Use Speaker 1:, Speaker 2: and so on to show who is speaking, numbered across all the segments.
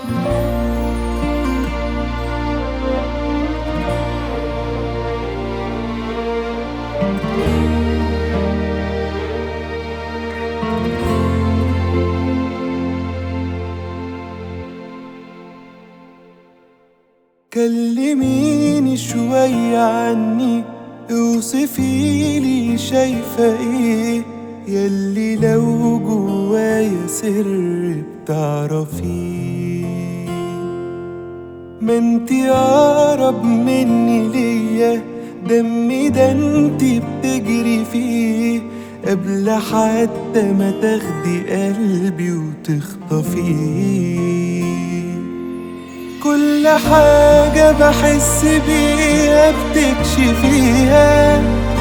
Speaker 1: كلميني شوية عني اوصفي لي شايفة ايه يلي لو جوايا سر بتعرفيه ما انتي اقرب مني ليا دمي ده انتي بتجري فيه قبل حتى ما تاخدي قلبي وتخطفيه كل حاجة بحس بيها بتكشفيها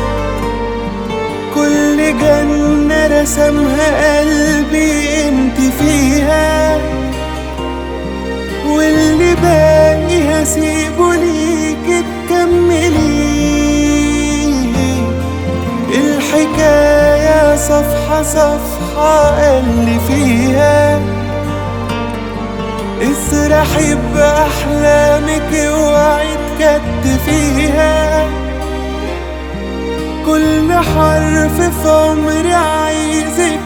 Speaker 1: كل جنة رسمها قلبي انت فيها واللي باقي هسيبه ليك تكمليه الحكاية صفحة صفحة اللي فيها اسرحي بأحلامك اوعي تكتفيها كل حرف في عمري عايزك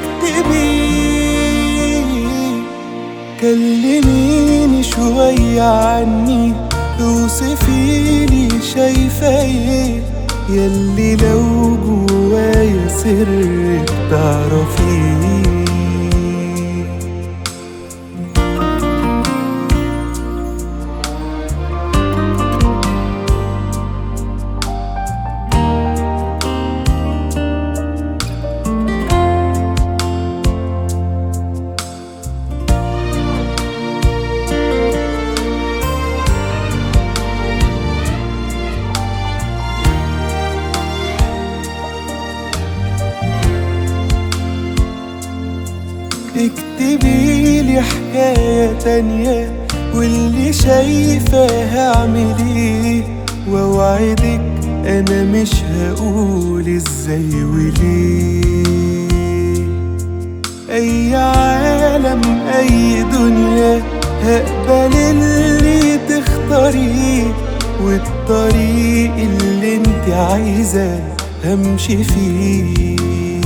Speaker 1: تكتبيه كلميني شوية عني اوصفي لي شايفة ايه يلي لو جوايا سر بتعرفيه اكتبي لي حكاية تانية واللي شايفة هعمل ايه واوعدك انا مش هقول ازاي وليه اي عالم اي دنيا هقبل اللي تختاريه والطريق اللي انت عايزة همشي فيه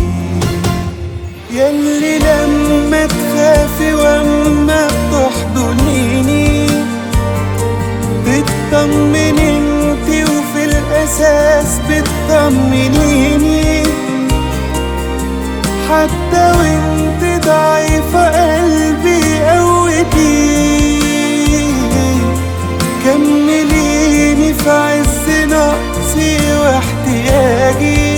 Speaker 1: ياللي لما تخافي واما بتحضنيني بتطمن انتي وفي الاساس بتطمنيني حتى وانت ضعيفة قلبي قوتي كمليني في عز نقصي واحتياجي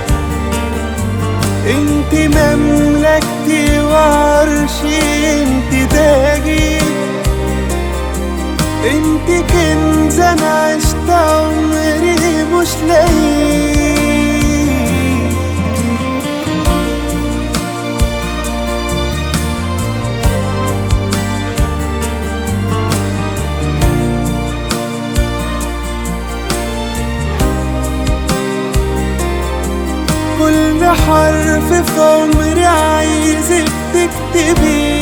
Speaker 1: انت مملكتي وعرشي انت تاجي انت كنز انا عشت عمري مش لاقيه كل حرف في عمري عايزك تكتبيه